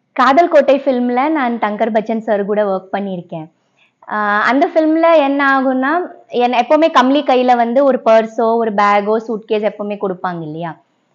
காதல் கோட்டை ஃபிலிம்ல நான் தங்கர் பச்சன் சார் கூட ஒர்க் பண்ணியிருக்கேன் ஆஹ் அந்த ஃபிலிம்ல என்ன ஆகும்னா என் எப்பவுமே கம்லி கையில வந்து ஒரு பர்ஸோ ஒரு பேக்கோ சூட்கேஸ் எப்பவுமே கொடுப்பாங்க இல்லையா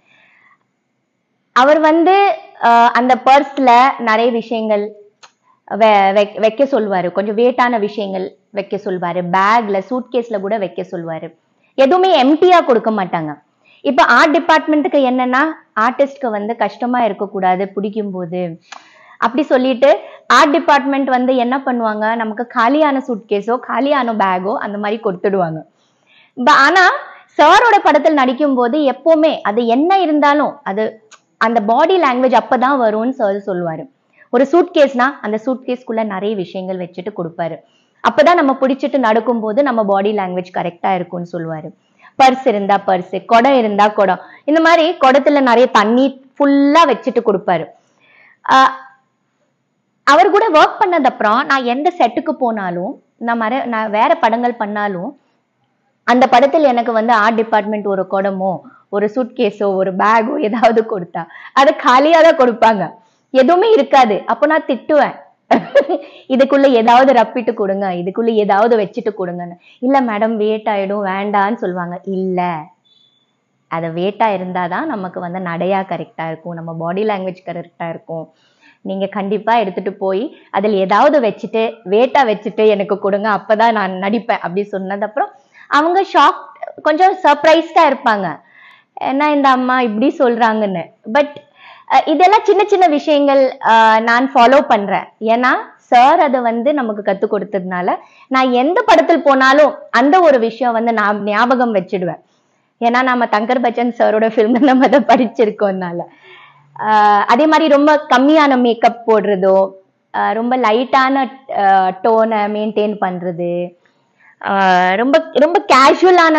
அவர் வந்து ஆஹ் அந்த பர்ஸ்ல நிறைய விஷயங்கள் வெ- வெக்- வைக்க சொல்வாரு கொஞ்சம் வேட்டான விஷயங்கள் வைக்க சொல்வாரு பேக்ல சூட்கேஸ்ல கூட வைக்க சொல்வாரு எதுவுமே எம்டியா கொடுக்க மாட்டாங்க இப்ப ஆர்ட் டிபார்ட்மெண்ட்டுக்கு என்னன்னா ஆர்டிஸ்ட்க்கு வந்து கஷ்டமா இருக்கக்கூடாது பிடிக்கும் போது அப்படி சொல்லிட்டு ஆர்ட் டிபார்ட்மெண்ட் வந்து என்ன பண்ணுவாங்க நமக்கு காலியான சூட்கேஸோ காலியான பேக்கோ அந்த மாதிரி கொடுத்துடுவாங்க ப- ஆனா சாரோட படத்தில் நடிக்கும் போது எப்பவுமே அது என்ன இருந்தாலும் அது அந்த பாடி லாங்குவேஜ் அப்பதான் வரும்னு சார் சொல்லுவாரு ஒரு சூட்கேஸ்னா அந்த சூட்கேஸ்க்குள்ள நிறைய விஷயங்கள் வச்சுட்டு கொடுப்பாரு அப்பதான் நம்ம பிடிச்சிட்டு நடக்கும்போது நம்ம பாடி லாங்குவேஜ் கரெக்டா இருக்கும்னு சொல்லுவாரு பர்ஸ் இருந்தா பர்ஸ் குடம் இருந்தா குடம் இந்த மாதிரி குடத்துல நிறைய தண்ணி ஃபுல்லா வச்சுட்டு கொடுப்பாரு ஆஹ் அவர் கூட ஒர்க் பண்ணது அப்புறம் நான் எந்த செட்டுக்கு போனாலும் நான் மற நான் வேற படங்கள் பண்ணாலும் அந்த படத்தில் எனக்கு வந்து ஆர்ட் டிபார்ட்மெண்ட் ஒரு குடமோ ஒரு சூட்கேஸோ ஒரு பேக்கோ ஏதாவது கொடுத்தா அதை காலியா தான் கொடுப்பாங்க எதுவுமே இருக்காது அப்போ நான் திட்டுவேன் இதுக்குள்ள ஏதாவது ரப்பிட்டு கொடுங்க இதுக்குள்ள ஏதாவது வச்சுட்டு கொடுங்கன்னு இல்ல மேடம் வேட் ஆயிடும் வேண்டான்னு சொல்லுவாங்க இல்ல அது வேட்டா இருந்தாதான் நமக்கு வந்து நடையா கரெக்டா இருக்கும் நம்ம பாடி லாங்குவேஜ் கரெக்டா இருக்கும் நீங்க கண்டிப்பா எடுத்துட்டு போய் அதில் ஏதாவது வச்சுட்டு வேட்டா வச்சுட்டு எனக்கு கொடுங்க அப்பதான் நான் நடிப்பேன் அப்படி சொன்னது அப்புறம் அவங்க ஷாக் கொஞ்சம் சர்ப்ரைஸ்டா இருப்பாங்க ஏன்னா இந்த அம்மா இப்படி சொல்றாங்கன்னு பட் இதெல்லாம் சின்ன சின்ன விஷயங்கள் அஹ், நான் ஃபாலோ பண்றேன் ஏன்னா சார் அதை வந்து நமக்கு கத்து கொடுத்ததுனால நான் எந்த படத்தில் போனாலும் அந்த ஒரு விஷயம் வந்து நான் ஞாபகம் வச்சிடுவேன் ஏன்னா நம்ம தங்கர் பச்சன் சாரோட ஃபிலிம் நம்ம அதை படிச்சிருக்கோம்னால ஆஹ் அதே மாதிரி ரொம்ப கம்மியான மேக்கப் போடுறதோ ஆஹ் ரொம்ப லைட்டான டோனை மெயின்டைன் பண்றது ஆஹ் ரொம்ப ரொம்ப கேஷுவலான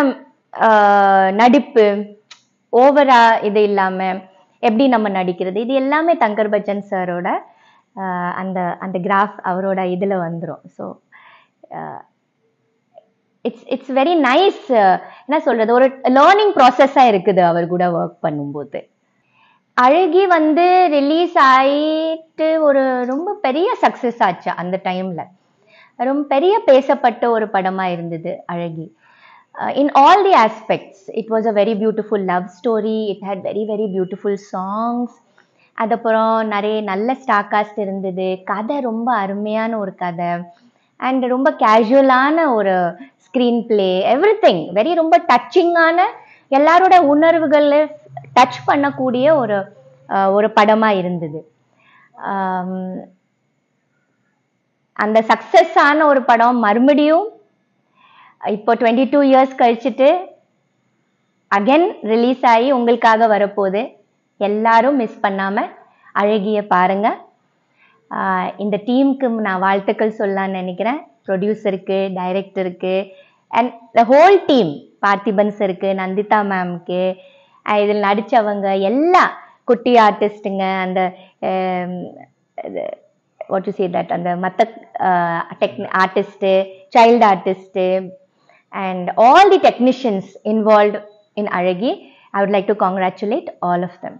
நடிப்பு ஓவரா இது இல்லாம எப்படி நம்ம நடிக்கிறது இது எல்லாமே தங்கர் பச்சன் சாரோட அந்த அந்த கிராஃப் அவரோட இதுல வந்துரும் so it's it's very nice என்ன சொல்றது ஒரு லேர்னிங் ப்ராசஸா இருக்குது அவர் கூட ஒர்க் பண்ணும்போது அழகி வந்து ரிலீஸ் ஆயிட்டு ஒரு ரொம்ப பெரிய சக்சஸ் ஆச்சு அந்த டைம்ல ரொம்ப பெரிய பேசப்பட்ட ஒரு படமா இருந்தது அழகி in all the aspects it was a very beautiful love story it had very very beautiful songs அதுக்கப்புறம் நிறைய நல்ல ஸ்டாக்காஸ்ட் இருந்தது கதை ரொம்ப அருமையான ஒரு கதை அண்ட் ரொம்ப கேஷுவலான ஒரு screenplay everything very ரொம்ப டச்சிங்கான எல்லாரோட உணர்வுகளை டச் பண்ணக்கூடிய ஒரு அஹ், ஒரு படமா இருந்தது ஆம், அந்த சக்சஸ் ஆன ஒரு படம் மறுபடியும் இப்போ டுவெண்ட்டி டூ இயர்ஸ் கழிச்சுட்டு அகைன் ரிலீஸ் ஆகி உங்களுக்காக வரப்போகுது எல்லாரும் மிஸ் பண்ணாம அழகிய பாருங்க ஆஹ் இந்த டீமுக்கு நான் வாழ்த்துக்கள் சொல்லலாம்னு நினைக்கிறேன் ப்ரொடியூசருக்கு டைரக்டருக்கு and the whole team Parthiban சருக்கு நந்திதா மேம்க்கு இதில் நடிச்சவங்க எல்லா குட்டி ஆர்டிஸ்ட்டுங்க அந்த வாட் டு சே தட் அந்த மற்ற tech artist child artist and all the technicians involved in அழகி I would like to congratulate all of them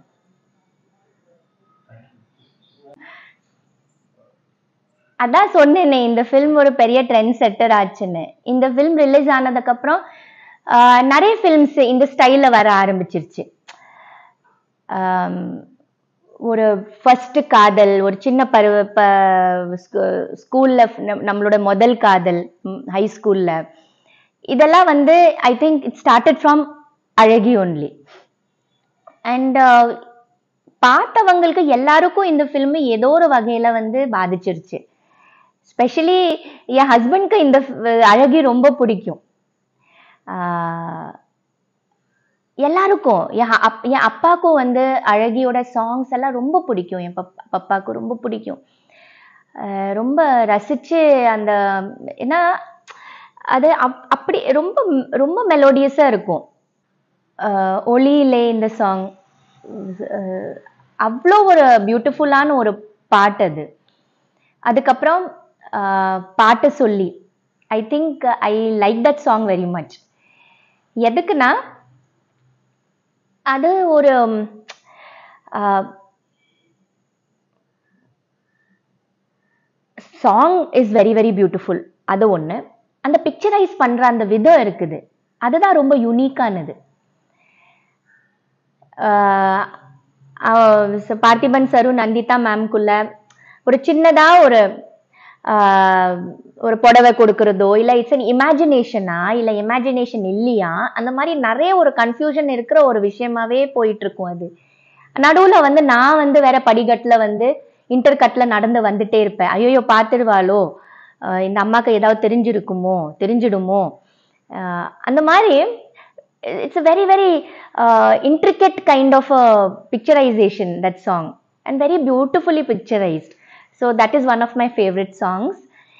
அதான் சொன்னேனே இந்த ஃபிலிம் ஒரு பெரிய ட்ரெண்ட் செட்டர் ஆச்சுன்னு இந்த ஃபிலிம் ரிலீஸ் ஆனதுக்கப்புறம் ஆஹ், நிறைய ஃபிலிம்ஸ் இந்த ஸ்டைலில் வர ஆரம்பிச்சிருச்சு ஆம், ஒரு ஃபர்ஸ்ட் காதல் ஒரு சின்ன பருவ ப ஸ்கூல்ல நம்மளோட முதல் காதல் ஹை ஸ்கூல்ல இதெல்லாம் வந்து I think it started from அழகி ஒன்லி அண்ட் பார்த்தவங்களுக்கு எல்லாருக்கும் இந்த ஃபிலிம் ஏதோ ஒரு வகையில வந்து பாதிச்சிருச்சு ஸ்பெஷலி என் ஹஸ்பண்ட்க்கு இந்த f- அழகி ரொம்ப பிடிக்கும் ஆஹ் எல்லாருக்கும் என் அ- அப்- என் அப்பாவுக்கும் வந்து அழகியோட சாங்ஸ் எல்லாம் ரொம்ப பிடிக்கும் என் பப் பப்பாவுக்கு ரொம்ப பிடிக்கும் அஹ் ரொம்ப ரசிச்சு அந்த ஏன்னா அது அப் அப்படி ரொம்ப ரொம்ப மெலோடியஸாக இருக்கும் அஹ் ஒளியிலே இந்த சாங் அவ்வளோ ஒரு பியூட்டிஃபுல்லான ஒரு பாட்டு அது அதுக்கப்புறம் அஹ் பாட்டு சொல்லி I think I like that song very much எதுக்குன்னா அது ஒரு um, ah, song is very very beautiful அது ஒன்று அந்த பிக்சரைஸ் பண்ணுற அந்த விதம் இருக்குது அதுதான் ரொம்ப யூனிக்கானது ஆஹ் ஆஹ் ச- பார்த்திபன் சரும் நந்திதா மேம்குள்ள ஒரு சின்னதா ஒரு ஆஹ் ஒரு புடவை கொடுக்கறதோ இல்ல இட்ஸ் அன் இமேஜினேஷனா இல்ல இமேஜினேஷன் இல்லையா அந்த மாதிரி நிறைய ஒரு கன்ஃபியூஷன் இருக்கிற ஒரு விஷயமாவே போயிட்டு இருக்கும் அது நடுவுல வந்து நான் வந்து வேற படிக்கட்டுல வந்து இன்டர் கட்ல நடந்து வந்துட்டே இருப்பேன் ஐயோ பார்த்துடுவாளோ ஆஹ் இந்த அம்மாக்கு ஏதாவது தெரிஞ்சிருக்குமோ தெரிஞ்சிடுமோ ஆஹ் அந்த மாதிரி it's a very very intricate kind of a picturization that song and very beautifully picturized so that is one of my favorite songs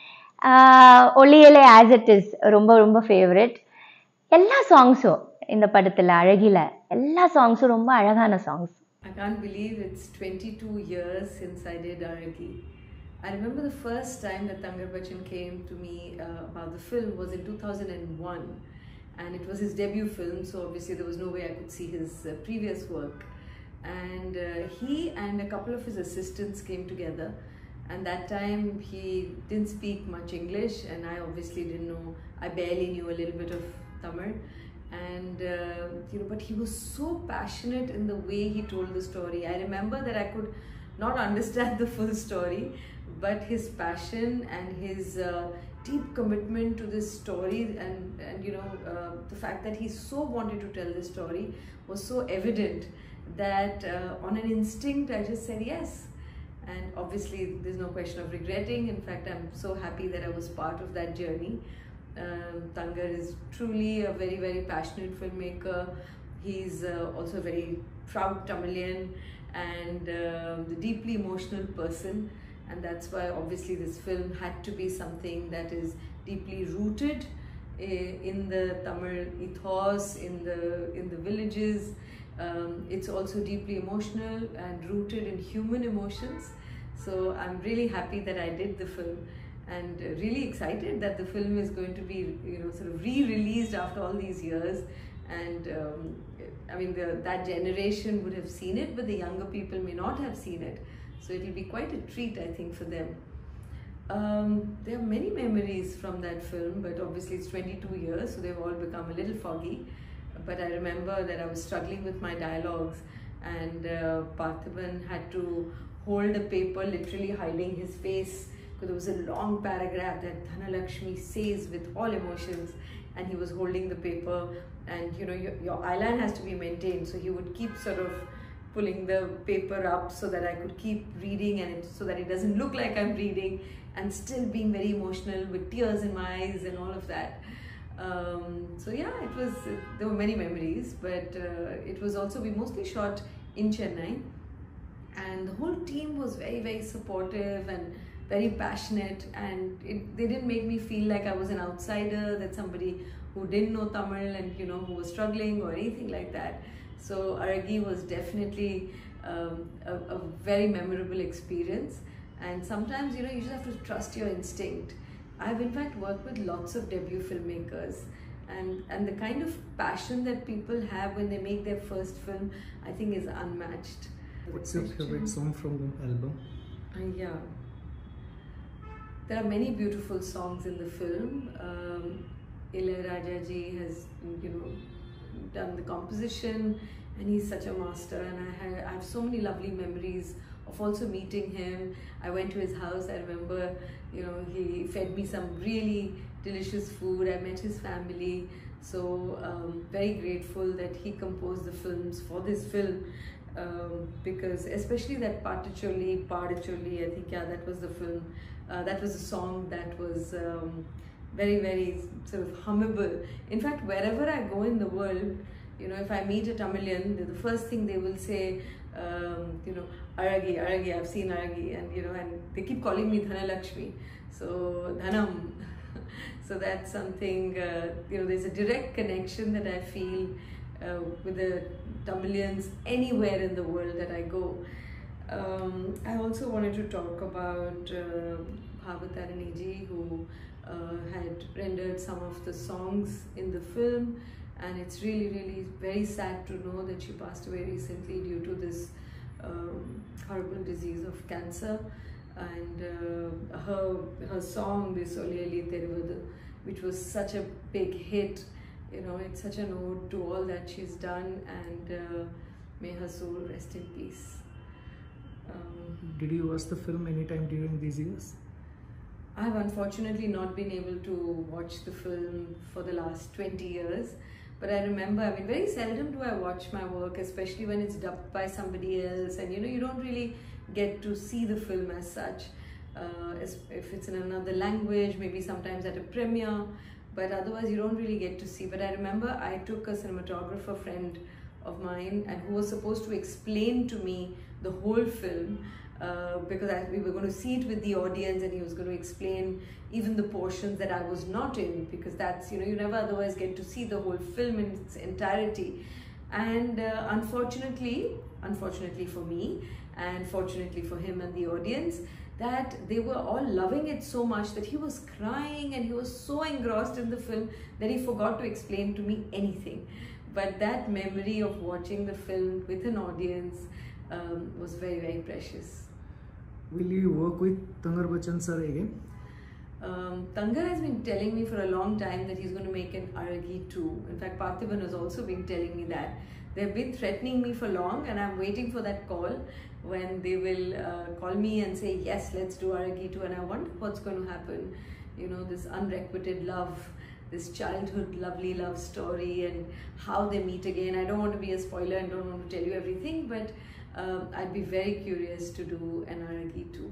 uh, ஒளியலே as it is ரொம்ப ரொம்ப favorite எல்லா சாங்ஸும் இந்த படத்துல அழகில எல்லா சாங்ஸும் ரொம்ப அழகான songs I can't believe it's 22 years since I did Aragi. I remember the first time that Tangar Bachchan came to me uh, about the film was in 2001 and it was his debut film so obviously there was no way I could see his uh, previous work and uh, he and a couple of his assistants came together and that time he didn't speak much English and I obviously didn't know I barely knew a little bit of Tamil and uh, you know but he was so passionate in the way he told the story i remember that i could not understand the full story but his passion and his uh, deep commitment to this story and and you know uh, the fact that he so wanted to tell this story was so evident that uh, on an instinct i just said yes and obviously there's no question of regretting in fact i'm so happy that i was part of that journey um, Tangar is truly a very, very passionate filmmaker. He's uh, also a very proud Tamilian and um a deeply emotional person. And that's why, obviously, this film had to be something that is deeply rooted i- in the Tamil ethos, in the in the villages. Um, it's also deeply emotional and rooted in human emotions. So I'm really happy that I did the film and uh, really excited that the film is going to be you know sort of re-released after all these years and um, i mean the, that generation would have seen it but the younger people may not have seen it so it will be quite a treat i think for them um, there are many memories from that film but obviously it's 22 years so they've all become a little foggy but i remember that i was struggling with my dialogues and uh, Parthiban had to hold a paper literally hiding his face because there was a long paragraph that Dhanalakshmi says with all emotions and he was holding the paper and you know your, your eyeline has to be maintained so he would keep sort of pulling the paper up so that I could keep reading and it, so that it doesn't look like I'm reading and still being very emotional with tears in my eyes and all of that um, so yeah it was there were many memories but uh, it was also we mostly shot in Chennai and the whole team was very very supportive and very passionate and it, they didn't make me feel like I was an outsider that somebody who didn't know Tamil and you know who was struggling or anything like that so Aragi was definitely um, a, a very memorable experience and sometimes you know you just have to trust your instinct I've in fact worked with lots of debut filmmakers and and the kind of passion that people have when they make their first film I think is unmatched What's your favorite song from the album? uh, yeah. There are many beautiful songs in the film. Um, Ilayaraja ji has, you know, done the composition and he's such a master and I, had, I have so many lovely memories of also meeting him. I went to his house, I remember, you know, he fed me some really delicious food. I met his family. So um, very grateful that he composed the films for this film um, because especially that Paticholi, Padicholi, I think yeah, that was the film. Uh, that was a song that was um, very, very sort of hummable. In fact, wherever I go in the world, you know, if I meet a Tamilian, the the first thing they will say, um, you know, Aragi, Aragi, I've seen Aragi, and you know, and they keep calling me Dhanalakshmi. So Dhanam. so that's something, uh, you know, there's a direct connection that I feel uh, with the Tamilians anywhere in the world that I go. Um, I also wanted to talk about uh, Bhavatarini ji, who uh, had rendered some of the songs in the film, and it's really, really very sad to know that she passed away recently due to this um, horrible disease of cancer. and uh, her her song this Oleli Terivadu, which was such a big hit. You know, it's such an ode to all that she's done, and uh, may her soul rest in peace. Um, Did you watch the film anytime during these years? I have unfortunately not been able to watch the film for the last 20 years. But I remember, I mean, very seldom do I watch my work, especially when it's dubbed by somebody else. And you know, you don't really get to see the film as such. Uh, as- if it's in another language, maybe sometimes at a premiere, but otherwise, you don't really get to see. But I remember I took a cinematographer friend of mine and who was supposed to explain to me the whole film uh, because I, we were going to see it with the audience and he was going to explain even the portions that I was not in because that's you know you never otherwise get to see the whole film in its entirety and uh, unfortunately unfortunately for me and fortunately for him and the audience that they were all loving it so much that he was crying and he was so engrossed in the film that he forgot to explain to me anything but that memory of watching the film with an audience um, was very very precious Will you work with Tangar Bachchan sir again? um, Tangar has been telling me for a long time that he's going to make an Aragi too. In fact, Parthiban has also been telling me that. They've been threatening me for long, and I'm waiting for that call when they will uh, call me and say, Yes, let's do Aragi too. And I wonder what's going to happen. You know, this unrequited love, this childhood lovely love story, and how they meet again. I don't want to be a spoiler and don't want to tell you everything, but um, I'd be very curious to do an Aragi too.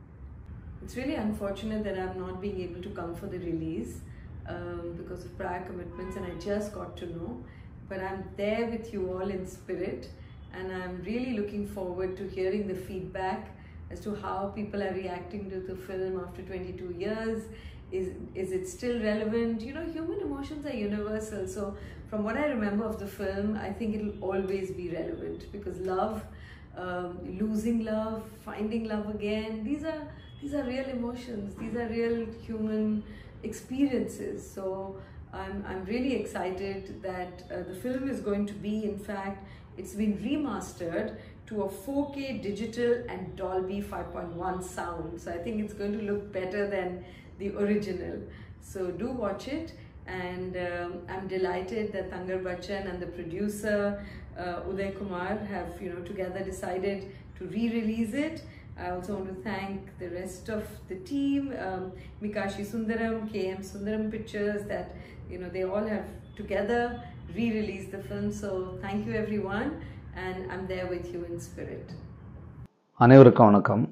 It's really unfortunate that I'm not being able to come for the release um, because of prior commitments, and I just got to know. But I'm there with you all in spirit, and I'm really looking forward to hearing the feedback as to how people are reacting to the film after 22 years. Is, is it still relevant? You know, human emotions are universal. So, from what I remember of the film, I think it'll always be relevant because love, um, losing love, finding love again, these are these are real emotions these are real human experiences so i'm, I'm really excited that uh, the film is going to be in fact it's been remastered to a 4k digital and dolby 5.1 sound so i think it's going to look better than the original so do watch it and um, i'm delighted that tangar bachchan and the producer uh, uday kumar have you know together decided to re-release it I also want to thank the rest of the team, um, Mikashi Sundaram, KM Sundaram Pictures, that you know they all have together re-released the film. So thank you everyone, and I'm there with you in spirit. அனைவருக்கும் வணக்கம்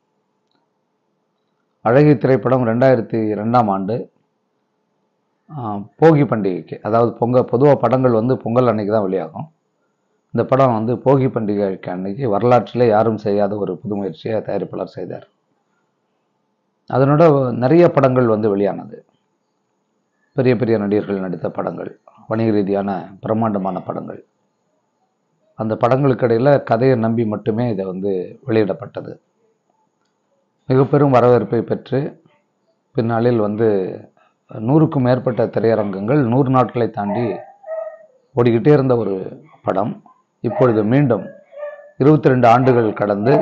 அழகி திரைப்படம் ரெண்டாயிரத்தி ரெண்டாம் ஆண்டு ஆ, போகி பண்டிகைக்கு அதாவது பொங்கல் பொதுவாக படங்கள் வந்து பொங்கல் அன்னைக்கு தான் வெளியாகும் இந்த படம் வந்து போகி பண்டிகைக்கு அன்னைக்கு வரலாற்றிலே யாரும் செய்யாத ஒரு புது முயற்சியை தயாரிப்பாளர் செய்தார் அதனோட நிறைய படங்கள் வந்து வெளியானது பெரிய பெரிய நடிகர்கள் நடித்த படங்கள் வணிக ரீதியான பிரம்மாண்டமான படங்கள் அந்த படங்களுக்கு இடையில கதையை நம்பி மட்டுமே இதை வந்து வெளியிடப்பட்டது மிக பெரும் வரவேற்பை பெற்று பின்னாளில் வந்து நூறுக்கும் மேற்பட்ட திரையரங்கங்கள் நூறு நாட்களை தாண்டி ஓடிக்கிட்டே இருந்த ஒரு படம் இப்பொழுது மீண்டும் இருபத்தி ரெண்டு ஆண்டுகள் கடந்து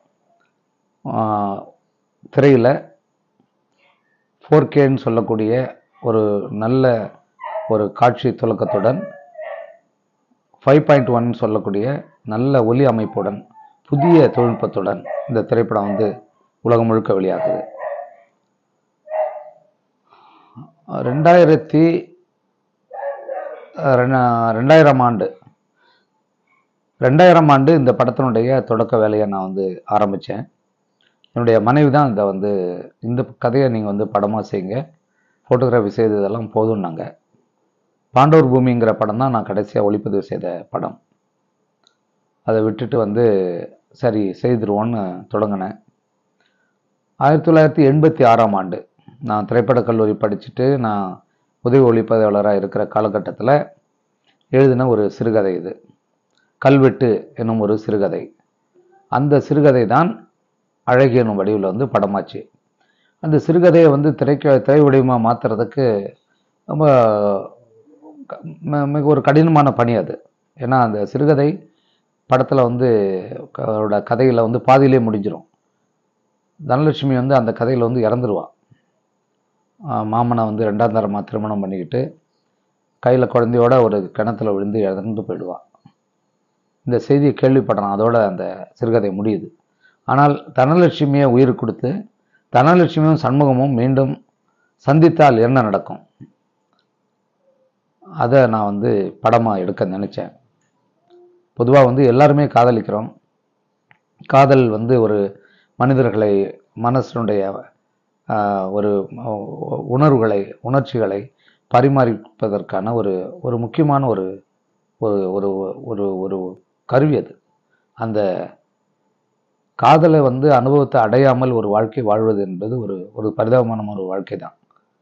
திரையில் ஃபோர் கேன்னு சொல்லக்கூடிய ஒரு நல்ல ஒரு காட்சி துலக்கத்துடன் ஃபைவ் பாயிண்ட் ஒன் சொல்லக்கூடிய நல்ல ஒலி அமைப்புடன் புதிய தொழில்நுட்பத்துடன் இந்த திரைப்படம் வந்து உலகம் முழுக்க வெளியாகுது ரெண்டாயிரத்தி அஹ், ரெண்டா- ரெண்டாயிரம் ஆண்டு ரெண்டாயிரம் ஆண்டு இந்த படத்தினுடைய தொடக்க வேலையை நான் வந்து ஆரம்பித்தேன் என்னுடைய மனைவி தான் இதை வந்து இந்த கதையை நீங்கள் வந்து படமாக செய்யுங்க ஃபோட்டோகிராஃபி செய்ததெல்லாம் போதும்னாங்க பாண்டவர் பூமிங்கிற படம் தான் நான் கடைசியாக ஒளிப்பதிவு செய்த படம் அதை விட்டுட்டு வந்து சரி செய்திருவோன்னு தொடங்கினேன் ஆயிரத்தி தொள்ளாயிரத்தி எண்பத்தி ஆறாம் ஆண்டு நான் திரைப்படக் கல்லூரி படிச்சுட்டு நான் உதவி ஒளிப்பதிவாளராக இருக்கிற காலகட்டத்தில் எழுதின ஒரு சிறுகதை இது கல்வெட்டு என்னும் ஒரு சிறுகதை அந்த சிறுகதை தான் அழகி என்னும் வடிவில் வந்து படமாச்சு அந்த சிறுகதையை வந்து திரைக்க திரை வடிவமாக மாற்றுறதுக்கு ரொம்ப க- ம- மிக ஒரு கடினமான பணி அது ஏன்னா அந்த சிறுகதை படத்தில் வந்து க- அவரோட கதையில் வந்து பாதியிலே முடிஞ்சிடும் தனலட்சுமி வந்து அந்த கதையில் வந்து இறந்துருவா ஆஹ் மாமனை வந்து ரெண்டாம் தரமாக திருமணம் பண்ணிக்கிட்டு கையில் குழந்தையோட ஒரு கிணத்துல விழுந்து இறந்து போயிடுவா இந்த செய்தியை கேள்விப்படுறான் அதோட அந்த சிறுகதை முடியுது ஆனால் தனலட்சுமியை உயிர் கொடுத்து தனலட்சுமியும் சண்முகமும் மீண்டும் சந்தித்தால் என்ன நடக்கும் அதை நான் வந்து படமாக எடுக்க நினச்சேன் பொதுவாக வந்து எல்லாருமே காதலிக்கிறோம் காதல் வந்து ஒரு மனிதர்களை மனசனுடைய ஆஹ், ஒரு உ- உணர்வுகளை உணர்ச்சிகளை பரிமாறிப்பதற்கான ஒரு ஒரு முக்கியமான ஒரு ஒரு ஒரு ஒரு ஒரு கருவி அது அந்த காதலை வந்து அனுபவத்தை அடையாமல் ஒரு வாழ்க்கை வாழ்வது என்பது ஒரு ஒரு பரிதாபமான ஒரு வாழ்க்கை தான்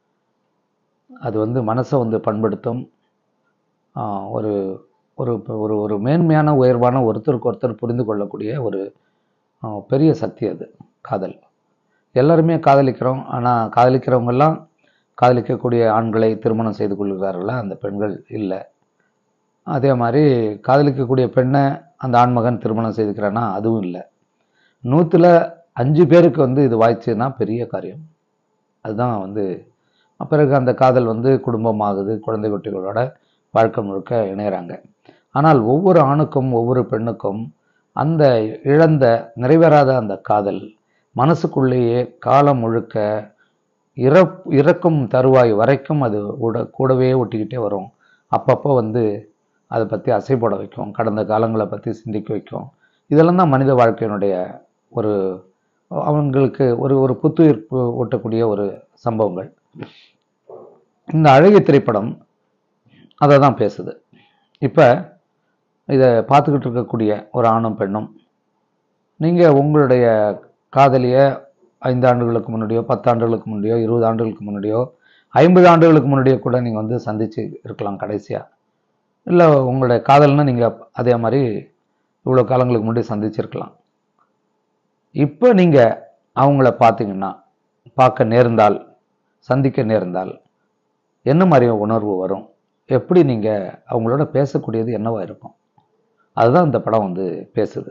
அது வந்து மனசை வந்து பண்படுத்தும் ஆஹ், ஒரு ஒரு ஒரு ஒரு மேன்மையான உயர்வான ஒருத்தருக்கு ஒருத்தர் புரிந்து கொள்ளக்கூடிய ஒரு ஆஹ், பெரிய சக்தி அது காதல் எல்லாருமே காதலிக்கிறோம் ஆனால் காதலிக்கிறவங்கெல்லாம் காதலிக்கக்கூடிய ஆண்களை திருமணம் செய்து கொள்கிறார்களா அந்த பெண்கள் இல்லை அதே மாதிரி காதலிக்கக்கூடிய பெண்ணை அந்த ஆண்மகன் திருமணம் செய்துக்கிறானா அதுவும் இல்லை நூற்றில் அஞ்சு பேருக்கு வந்து இது வாய்ச்சுன்னா பெரிய காரியம் அதுதான் வந்து பிறகு அந்த காதல் வந்து குடும்பமாகுது குழந்தை குட்டிகளோட வாழ்க்கை முழுக்க இணையறாங்க ஆனால் ஒவ்வொரு ஆணுக்கும் ஒவ்வொரு பெண்ணுக்கும் அந்த இழந்த நிறைவேறாத அந்த காதல் மனசுக்குள்ளேயே காலம் முழுக்க இறப் இறக்கும் தருவாய் வரைக்கும் அது கூட கூடவே ஒட்டிக்கிட்டே வரும் அப்பப்போ வந்து அதை பற்றி அசைப்பட வைக்கும் கடந்த காலங்களை பற்றி சிந்திக்க வைக்கும் இதெல்லாம் தான் மனித வாழ்க்கையினுடைய ஒரு அவங்களுக்கு ஒரு ஒரு புத்துயிர்ப்பு ஊட்டக்கூடிய ஒரு சம்பவங்கள் இந்த அழகிய திரைப்படம் அதை தான் பேசுது இப்போ இதை பார்த்துக்கிட்டு இருக்கக்கூடிய ஒரு ஆணும் பெண்ணும் நீங்கள் உங்களுடைய காதலிய ஐந்து ஆண்டுகளுக்கு முன்னாடியோ பத்து ஆண்டுகளுக்கு முன்னாடியோ இருபது ஆண்டுகளுக்கு முன்னாடியோ ஐம்பது ஆண்டுகளுக்கு முன்னாடியோ கூட நீங்கள் வந்து சந்திச்சு இருக்கலாம் கடைசியாக இல்லை உங்களுடைய காதல்னா நீங்கள் அதே மாதிரி இவ்வளோ காலங்களுக்கு முன்னாடி சந்திச்சிருக்கலாம் இப்போ நீங்கள் அவங்கள பார்த்தீங்கன்னா பார்க்க நேர்ந்தால் சந்திக்க நேர்ந்தால் என்ன மாதிரி உணர்வு வரும் எப்படி நீங்கள் அவங்களோட பேசக்கூடியது என்னவா இருக்கும் அதுதான் இந்த படம் வந்து பேசுது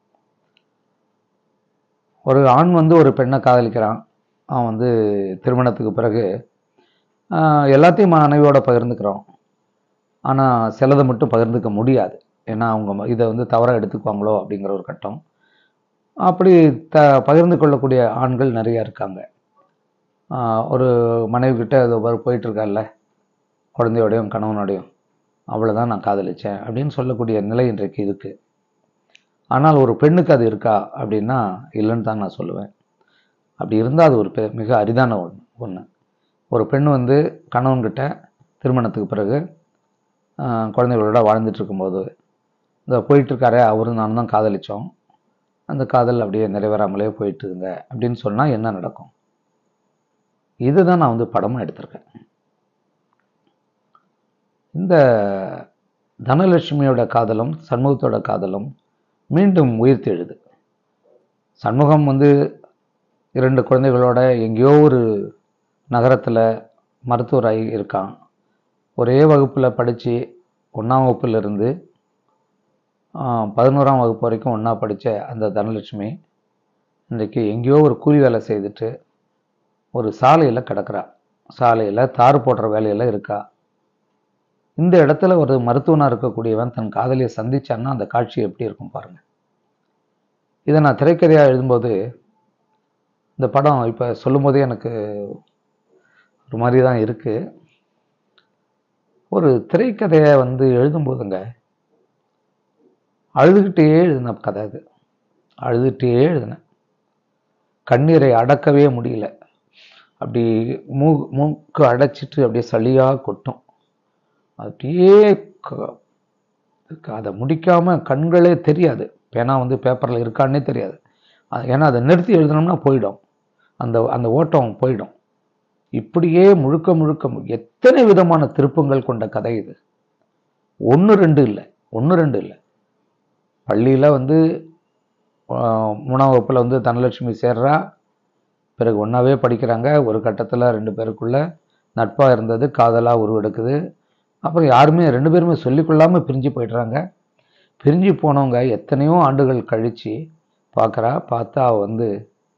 ஒரு ஆண் வந்து ஒரு பெண்ணை காதலிக்கிறான் அவன் வந்து திருமணத்துக்கு பிறகு ஆஹ், எல்லாத்தையும் மனைவியோட பகிர்ந்துக்கிறோம் ஆனால் சிலதை மட்டும் பகிர்ந்துக்க முடியாது ஏன்னா அவங்க ம- இதை வந்து தவறாக எடுத்துக்குவாங்களோ அப்படிங்கிற ஒரு கட்டம் அப்படி த பகிர்ந்து கொள்ளக்கூடிய ஆண்கள் நிறைய இருக்காங்க ஆஹ், ஒரு மனைவி கிட்ட அது ஒரு போயிட்டு இருக்கால்ல குழந்தையோடையும் கணவனோடையும் அவ்வளோதான் நான் காதலிச்சேன் அப்படின்னு சொல்லக்கூடிய நிலை இன்றைக்கு இருக்கு ஆனால் ஒரு பெண்ணுக்கு அது இருக்கா அப்படின்னா இல்லைன்னு தான் நான் சொல்லுவேன் அப்படி இருந்தால் அது ஒரு பெ- மிக அரிதான ஒன்று ஒன்று ஒரு பெண் வந்து கணவன்கிட்ட திருமணத்துக்கு பிறகு ஆஹ், குழந்தைகளோட வாழ்ந்துட்டு இருக்கும்போது இந்த போயிட்டு இருக்காரே அவரும் நானும் தான் காதலிச்சோம் அந்த காதல் அப்படியே நிறைவேறாமலே போயிட்டு இருங்க அப்படின்னு சொன்னால் என்ன நடக்கும் இதுதான் நான் வந்து படமாக எடுத்திருக்கேன் இந்த தனலட்சுமியோட காதலும் சண்முகத்தோட காதலும் மீண்டும் உயிர்த்தெழுது சண்முகம் வந்து இரண்டு குழந்தைகளோட எங்கேயோ ஒரு நகரத்தில் மருத்துவராகி இருக்கான் ஒரே வகுப்பில் படித்து ஒன்றாம் வகுப்பிலிருந்து பதினோராம் வகுப்பு வரைக்கும் ஒன்றா படித்த அந்த தனலட்சுமி இன்றைக்கு எங்கேயோ ஒரு கூலி வேலை செய்துட்டு ஒரு சாலையில் கிடக்கிறா சாலையில் தார் போடுற வேலையில இருக்கா இந்த இடத்துல ஒரு மருத்துவனாக இருக்கக்கூடியவன் தன் காதலியை சந்திச்சான்னா அந்த காட்சி எப்படி இருக்கும் பாருங்க இதை நான் திரைக்கதையாக எழுதும்போது இந்த படம் இப்போ சொல்லும்போதே எனக்கு ஒரு மாதிரி தான் இருக்கு ஒரு திரைக்கதையை வந்து எழுதும்போதுங்க அழுதுகிட்டே எழுதின கதை அது அழுதுகிட்டே எழுதினேன் கண்ணீரை அடக்கவே முடியல அப்படி மூ மூக்கு அடைச்சிட்டு அப்படியே சளியாக கொட்டும் அப்படியே க- அதை முடிக்காம கண்களே தெரியாது பேனா வந்து பேப்பரில் இருக்கான்னே தெரியாது அது- ஏன்னா அதை நிறுத்தி எழுதணும்னா போயிடும் அந்த அந்த ஓட்டம் போயிடும் இப்படியே முழுக்க முழுக்க மு- எத்தனை விதமான திருப்பங்கள் கொண்ட கதை இது ஒன்று ரெண்டு இல்லை ஒன்று ரெண்டு இல்லை பள்ளியில் வந்து ஆஹ், மூணாம் வகுப்பில் வந்து தனலட்சுமி சேர்றா பிறகு ஒன்றாவே படிக்கிறாங்க ஒரு கட்டத்தில் ரெண்டு பேருக்குள்ள நட்பாக இருந்தது காதலாக உருவெடுக்குது அப்புறம் யாருமே ரெண்டு பேருமே சொல்லிக்கொள்ளாமல் பிரிஞ்சு போயிடுறாங்க பிரிஞ்சு போனவங்க எத்தனையோ ஆண்டுகள் கழித்து பார்க்குறா பார்த்தா அவ வந்து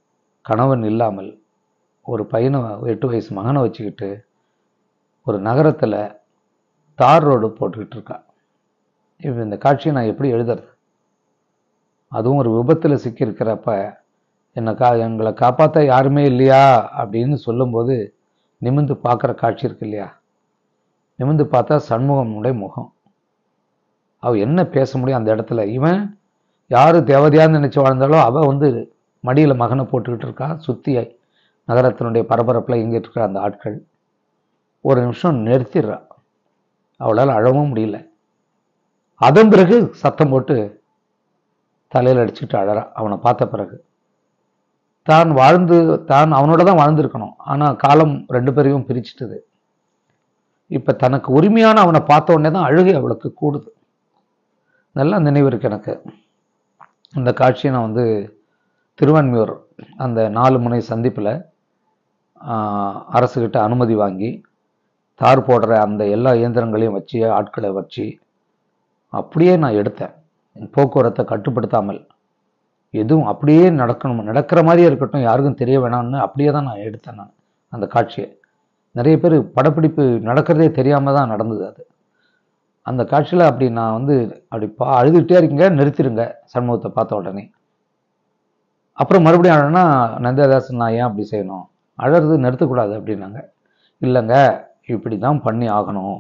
கணவன் இல்லாமல் ஒரு பையனை எட்டு வயசு மகனை வச்சுக்கிட்டு ஒரு நகரத்தில் தார் ரோடு போட்டுக்கிட்டு இருக்கா இப்போ இந்த காட்சியை நான் எப்படி எழுதுறது அதுவும் ஒரு விபத்தில் சிக்கியிருக்கிறப்ப என்னை கா எங்களை காப்பாற்ற யாருமே இல்லையா அப்படின்னு சொல்லும்போது நிமிந்து பார்க்குற காட்சி இருக்கு இல்லையா நிமிந்து பார்த்தா சண்முகமுடைய முகம் அவ என்ன பேச முடியும் அந்த இடத்துல இவன் யாரு தேவதையான்னு நினைச்சு வாழ்ந்தாலோ அவ வந்து மடியில மகனை போட்டுக்கிட்டு இருக்கா சுத்தி நகரத்தினுடைய பரபரப்புல இங்கிட்டு இருக்கிற அந்த ஆட்கள் ஒரு நிமிஷம் நிறுத்திடுறா அவளால் அழவும் முடியல அதன் பிறகு சத்தம் போட்டு தலையில அடிச்சுட்டு அழறா அவனை பார்த்த பிறகு தான் வாழ்ந்து தான் அவனோட தான் வாழ்ந்திருக்கணும் ஆனா காலம் ரெண்டு பேரையும் பிரிச்சிட்டது இப்ப தனக்கு உரிமையான அவனை பார்த்த உடனே தான் அழுகை அவளுக்கு கூடுது நல்லா நினைவு இருக்கு எனக்கு இந்த காட்சியை நான் வந்து திருவான்மியூர் அந்த நாலு முனை சந்திப்பில் அரசுகிட்ட அனுமதி வாங்கி தார் போடுற அந்த எல்லா இயந்திரங்களையும் வச்சு ஆட்களை வச்சு அப்படியே நான் எடுத்தேன் போக்குவரத்தை கட்டுப்படுத்தாமல் எதுவும் அப்படியே நடக்கணும் நடக்கிற மாதிரியே இருக்கட்டும் யாருக்கும் தெரிய வேணாம்னு அப்படியே தான் நான் எடுத்தேன் நான் அந்த காட்சியை நிறைய பேர் படப்பிடிப்பு நடக்கிறதே தெரியாமல் தான் நடந்தது அது அந்த காட்சியில் அப்படி நான் வந்து அப்படி பா அழுதுகிட்டே இருக்கீங்க நிறுத்திடுங்க சண்முகத்தை பார்த்த உடனே அப்புறம் மறுபடியும் அழனா நந்தியதாசன் நான் ஏன் அப்படி செய்யணும் அழறது நிறுத்தக்கூடாது அப்படின்னாங்க இல்லைங்க இப்படி தான் பண்ணி ஆகணும்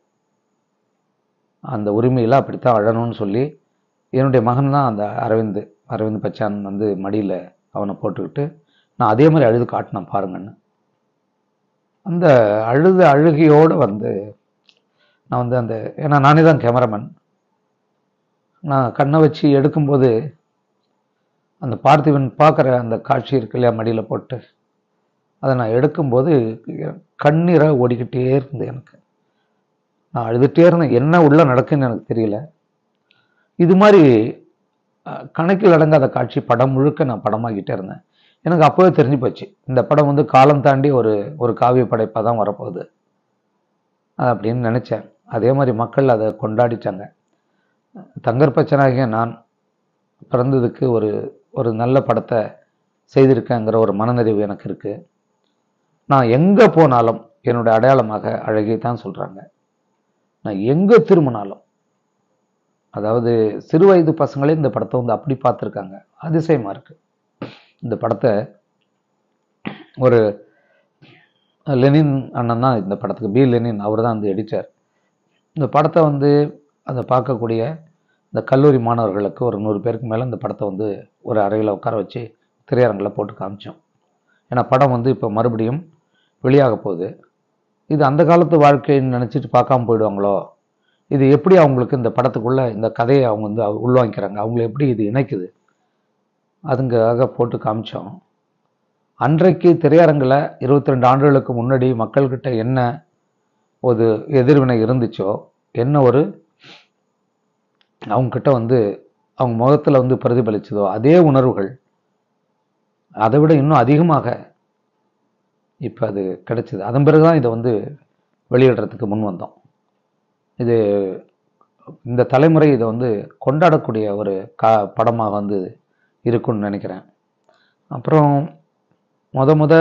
அந்த உரிமையில் அப்படித்தான் அழணும்னு சொல்லி என்னுடைய மகன் தான் அந்த அரவிந்த் அரவிந்த் பச்சான் வந்து மடியில் அவனை போட்டுக்கிட்டு நான் அதே மாதிரி அழுது காட்டினேன் பாருங்கன்னு அந்த அழுத அழுகையோடு வந்து நான் வந்து அந்த ஏன்னா நானே தான் கேமராமேன் நான் கண்ணை வச்சு எடுக்கும்போது அந்த பார்த்திபன் பார்க்குற அந்த காட்சி இருக்கு இல்லையா மடியில் போட்டு அதை நான் எடுக்கும்போது கண்ணீரை ஓடிக்கிட்டே இருந்தது எனக்கு நான் அழுதுகிட்டே இருந்தேன் என்ன உள்ள நடக்குன்னு எனக்கு தெரியல இது மாதிரி அஹ், கணக்கில் அடங்காத காட்சி படம் முழுக்க நான் படமாக்கிட்டே இருந்தேன் எனக்கு அப்போவே தெரிஞ்சு போச்சு இந்த படம் வந்து காலம் தாண்டி ஒரு ஒரு காவிய படைப்பாக தான் வரப்போகுது அப்படின்னு நினச்சேன் அதே மாதிரி மக்கள் அதை கொண்டாடிட்டாங்க தங்கற்பச்சனாகிய நான் பிறந்ததுக்கு ஒரு ஒரு நல்ல படத்தை செய்திருக்கேங்கிற ஒரு மனநிறைவு எனக்கு இருக்குது நான் எங்கே போனாலும் என்னுடைய அடையாளமாக அழகை தான் சொல்கிறாங்க நான் எங்கே திரும்பினாலும் அதாவது சிறு வயது பசங்களே இந்த படத்தை வந்து அப்படி பார்த்துருக்காங்க அதிசயமாக இருக்குது இந்த படத்தை ஒரு லெனின் அண்ணன் தான் இந்த படத்துக்கு பி லெனின் அவர் தான் வந்து எடிட்டர் இந்த படத்தை வந்து அதை பார்க்கக்கூடிய இந்த கல்லூரி மாணவர்களுக்கு ஒரு நூறு பேருக்கு மேலே இந்த படத்தை வந்து ஒரு அறையில் உட்கார வச்சு திரையரங்கில் போட்டு காமிச்சோம் ஏன்னா படம் வந்து இப்போ மறுபடியும் வெளியாக போகுது இது அந்த காலத்து வாழ்க்கைன்னு நினச்சிட்டு பார்க்காம போயிடுவாங்களோ இது எப்படி அவங்களுக்கு இந்த படத்துக்குள்ள இந்த கதையை அவங்க வந்து உள்வாங்கிக்கிறாங்க அவங்கள எப்படி இது இணைக்குது அதுங்காக போட்டு காமிச்சோம் அன்றைக்கு திரையரங்கில் இருபத்தி ரெண்டு ஆண்டுகளுக்கு முன்னாடி மக்கள்கிட்ட என்ன ஒரு எதிர்வினை இருந்துச்சோ என்ன ஒரு அவங்கக்கிட்ட வந்து அவங்க முகத்தில் வந்து பிரதிபலிச்சதோ அதே உணர்வுகள் அதை விட இன்னும் அதிகமாக இப்போ அது கிடைச்சிது அதன் பிறகு தான் இதை வந்து வெளியிடுறதுக்கு முன் வந்தோம் இது இந்த தலைமுறை இதை வந்து கொண்டாடக்கூடிய ஒரு கா படமாக வந்து இருக்கும்னு நினைக்கிறேன் அப்புறம் முத முத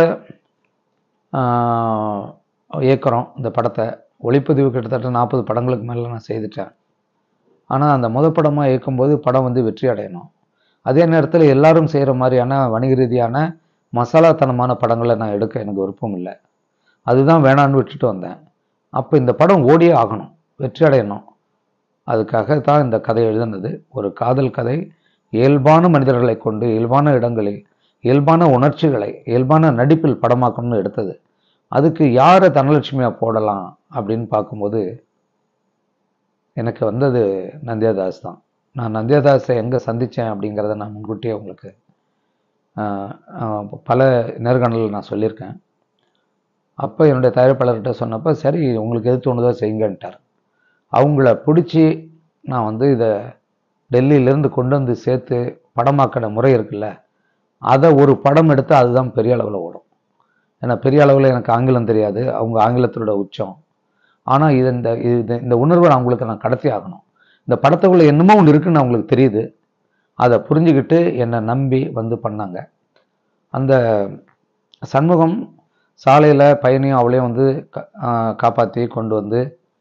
ஆஹ், இயக்குறோம் இந்த படத்தை ஒளிப்பதிவு கிட்டத்தட்ட நாற்பது படங்களுக்கு மேலே நான் செய்துட்டேன் ஆனால் அந்த முத படமாக இயக்கும்போது படம் வந்து வெற்றி அடையணும் அதே நேரத்தில் எல்லாரும் செய்கிற மாதிரியான வணிக ரீதியான மசாலாத்தனமான படங்களை நான் எடுக்க எனக்கு விருப்பம் இல்லை அதுதான் வேணான்னு விட்டுட்டு வந்தேன் அப்போ இந்த படம் ஓடியே ஆகணும் வெற்றி அடையணும் அதுக்காக தான் இந்த கதை எழுதுனது ஒரு காதல் கதை இயல்பான மனிதர்களை கொண்டு இயல்பான இடங்களில் இயல்பான உணர்ச்சிகளை இயல்பான நடிப்பில் படமாக்கணும்னு எடுத்தது அதுக்கு யாரை தனலட்சுமியாக போடலாம் அப்படின்னு பார்க்கும்போது எனக்கு வந்தது நந்தியாதாஸ் தான் நான் நந்தியாதாஸை எங்கே சந்தித்தேன் அப்படிங்கிறத நான் முன்கூட்டியே உங்களுக்கு ஆஹ், ஆஹ், பல நேர்காணலில் நான் சொல்லியிருக்கேன் அப்போ என்னுடைய தயாரிப்பாளர்கிட்ட சொன்னப்போ சரி உங்களுக்கு எது தோணுதோ செய்யுங்கன்ட்டார் அவங்கள பிடிச்சி நான் வந்து இதை டெல்லியிலேருந்து கொண்டு வந்து சேர்த்து படமாக்கின முறை இருக்குல்ல அதை ஒரு படம் எடுத்து அதுதான் பெரிய அளவில் ஓடும் ஏன்னா பெரிய அளவில் எனக்கு ஆங்கிலம் தெரியாது அவங்க ஆங்கிலத்தோட உச்சம் ஆனால் இது இந்த இது இந்த உணர்வை நான் அவங்களுக்கு நான் கடத்தி ஆகணும் இந்த படத்துக்குள்ள என்னமோ ஒன்று இருக்குன்னு அவங்களுக்கு தெரியுது அதை புரிஞ்சுக்கிட்டு என்னை நம்பி வந்து பண்ணாங்க அந்த சண்முகம் சாலையில் பையனையும் அவளையும் வந்து காப்பாற்றி கொண்டு வந்து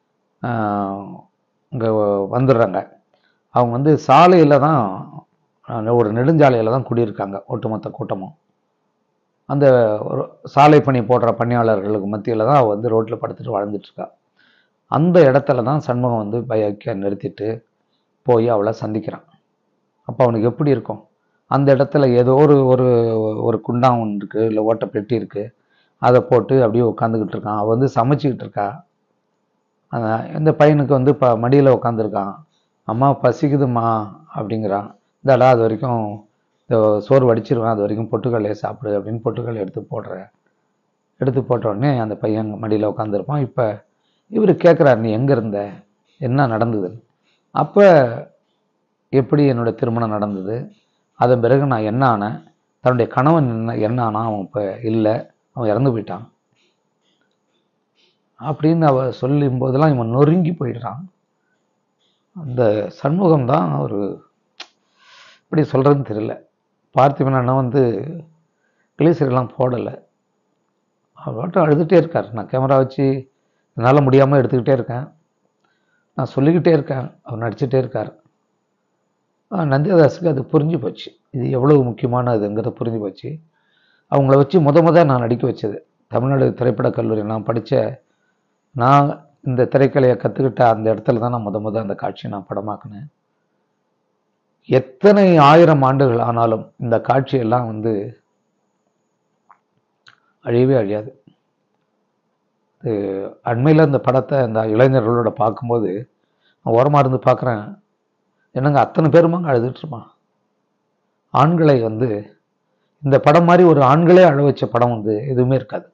இங்கே வந்துடுறாங்க அவங்க வந்து சாலையில் தான் அஹ், ஒரு நெடுஞ்சாலையில் தான் குடியிருக்காங்க ஒட்டுமொத்த கூட்டமும் அந்த ஒரு சாலை பணி போடுற பணியாளர்களுக்கு மத்தியில் தான் அவள் வந்து ரோட்டில் படுத்துட்டு வாழ்ந்துட்டு இருக்கா அந்த இடத்துல தான் சண்முகம் வந்து பைக்கை நிறுத்திட்டு போய் அவளை சந்திக்கிறான் அப்போ அவனுக்கு எப்படி இருக்கும் அந்த இடத்துல ஏதோ ஒரு ஒரு ஒரு குண்டான் ஒன்று இருக்குது இல்லை ஓட்டை பெட்டி இருக்குது அதை போட்டு அப்படியே உட்காந்துக்கிட்டு இருக்கான் அவள் வந்து சமைச்சிக்கிட்டு இருக்கா அதான் இந்த பையனுக்கு வந்து இப்போ மடியில் உட்காந்துருக்கான் அம்மா பசிக்குதும்மா அப்படிங்கிறான் இந்தாடா அது வரைக்கும் இந்த சோறு வடிச்சிருவேன் அது வரைக்கும் பொட்டுக்கல்லையே சாப்பிடு அப்படின்னு பொட்டுக்கல்லை எடுத்து போடுறேன் எடுத்து போட்ட உடனே அந்த பையன் மடியில் உட்காந்துருப்பான் இப்போ இவர் கேட்குறாரு நீ எங்கே இருந்த என்ன நடந்தது அப்போ எப்படி என்னோட திருமணம் நடந்தது அதன் பிறகு நான் என்ன ஆனேன் தன்னுடைய கணவன் என்ன என்ன ஆனான் அவன் இப்போ இல்லை அவன் இறந்து போயிட்டான் அப்படின்னு அவ சொல்லும் போதெல்லாம் இவன் நொறுங்கி போயிடுறான் அந்த சண்முகம் தான் ஒரு இப்படி சொல்கிறதுன்னு தெரியல பார்த்திபன் அண்ணன் வந்து கிளீசரெல்லாம் போடலை அவர் பாட்டும் அழுதுகிட்டே இருக்கார் நான் கேமரா வச்சு என்னால் முடியாமல் எடுத்துக்கிட்டே இருக்கேன் நான் சொல்லிக்கிட்டே இருக்கேன் அவர் நடிச்சிட்டே இருக்கார் ஆஹ் நந்தியாதாஸுக்கு அது புரிஞ்சு போச்சு இது எவ்வளவு முக்கியமான இதுங்கிறது புரிஞ்சு போச்சு அவங்கள வச்சு முத முத நான் நடிக்க வச்சது தமிழ்நாடு திரைப்படக் கல்லூரி நான் படித்த நான் இந்த திரைக்கலையை கற்றுக்கிட்ட அந்த இடத்துல தான் நான் முத முத அந்த காட்சியை நான் படமாக்கினேன் எத்தனை ஆயிரம் ஆண்டுகள் ஆனாலும் இந்த காட்சியெல்லாம் வந்து அழியவே அழியாது இது அண்மையில் இந்த படத்தை இந்த இளைஞர்களோட பார்க்கும்போது நான் ஓரமாக இருந்து பார்க்குறேன் என்னங்க அத்தனை பேருமாங்க அழுதுட்டுருப்பான் ஆண்களை வந்து இந்த படம் மாதிரி ஒரு ஆண்களே அழ வச்ச படம் வந்து எதுவுமே இருக்காது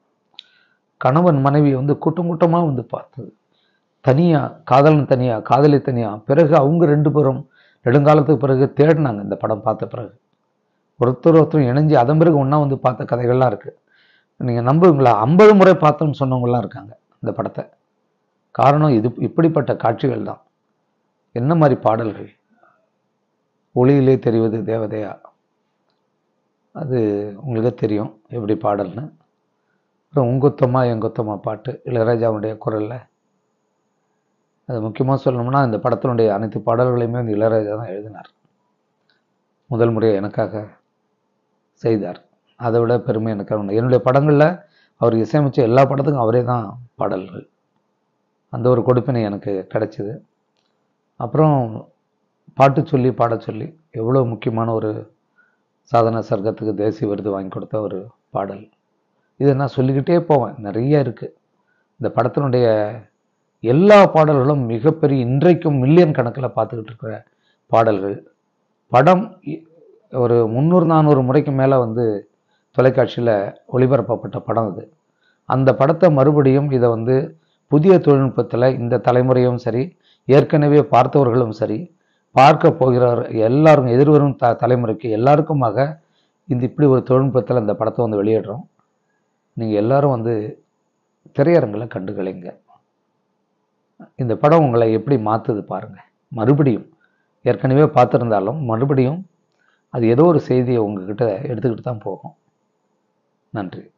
கணவன் மனைவி வந்து கூட்டம் கூட்டமாக வந்து பார்த்தது தனியாக காதலன் தனியாக காதலி தனியாக பிறகு அவங்க ரெண்டு பேரும் நெடுங்காலத்துக்கு பிறகு தேடினாங்க இந்த படம் பார்த்த பிறகு ஒருத்தர் ஒருத்தரும் இணைஞ்சு அதன் பிறகு ஒன்றா வந்து பார்த்த கதைகள்லாம் இருக்குது நீங்கள் நம்புவீங்களா ஐம்பது முறை பார்த்தோம்னு சொன்னவங்களாம் இருக்காங்க இந்த படத்தை காரணம் இது இப்படிப்பட்ட காட்சிகள் தான் என்ன மாதிரி பாடல்கள் ஒளியிலே தெரிவது தேவதையா அது உங்களுக்கு தெரியும் எப்படி பாடல்னு அப்புறம் உங்குத்தமா எங்குத்தமா பாட்டு இளையராஜாவுடைய குரலில் அது முக்கியமாக சொல்லணும்னா இந்த படத்தினுடைய அனைத்து பாடல்களையுமே அந்த இளையராஜா தான் எழுதினார் முதல் முறையாக எனக்காக செய்தார் அதை விட பெருமை எனக்கு உண்டு என்னுடைய படங்களில் அவர் இசையமைச்ச எல்லா படத்துக்கும் அவரே தான் பாடல்கள் அந்த ஒரு கொடுப்பினை எனக்கு கிடைச்சிது அப்புறம் பாட்டு சொல்லி பாடச் சொல்லி எவ்வளோ முக்கியமான ஒரு சாதன சர்க்கத்துக்கு தேசிய விருது வாங்கி கொடுத்த ஒரு பாடல் இதை நான் சொல்லிக்கிட்டே போவேன் நிறைய இருக்குது இந்த படத்தினுடைய எல்லா பாடல்களும் மிகப்பெரிய இன்றைக்கும் மில்லியன் கணக்கில் பார்த்துக்கிட்டு இருக்கிற பாடல்கள் படம் இ- ஒரு முந்நூறு நானூறு முறைக்கு மேலே வந்து தொலைக்காட்சியில் ஒளிபரப்பப்பட்ட படம் இது அந்த படத்தை மறுபடியும் இதை வந்து புதிய தொழில்நுட்பத்தில் இந்த தலைமுறையும் சரி ஏற்கனவே பார்த்தவர்களும் சரி பார்க்க போகிறார் எல்லாரும் எதிர்வரும் த தலைமுறைக்கு எல்லாருக்குமாக இந்த இப்படி ஒரு தொழில்நுட்பத்தில் இந்த படத்தை வந்து வெளியிடுறோம் நீங்கள் எல்லாரும் வந்து திரையரங்கில் கண்டுகளிங்க இந்த படம் உங்களை எப்படி மாற்றுது பாருங்கள் மறுபடியும் ஏற்கனவே பார்த்துருந்தாலும் மறுபடியும் அது ஏதோ ஒரு செய்தியை உங்ககிட்ட எடுத்துக்கிட்டு தான் போகும் நன்றி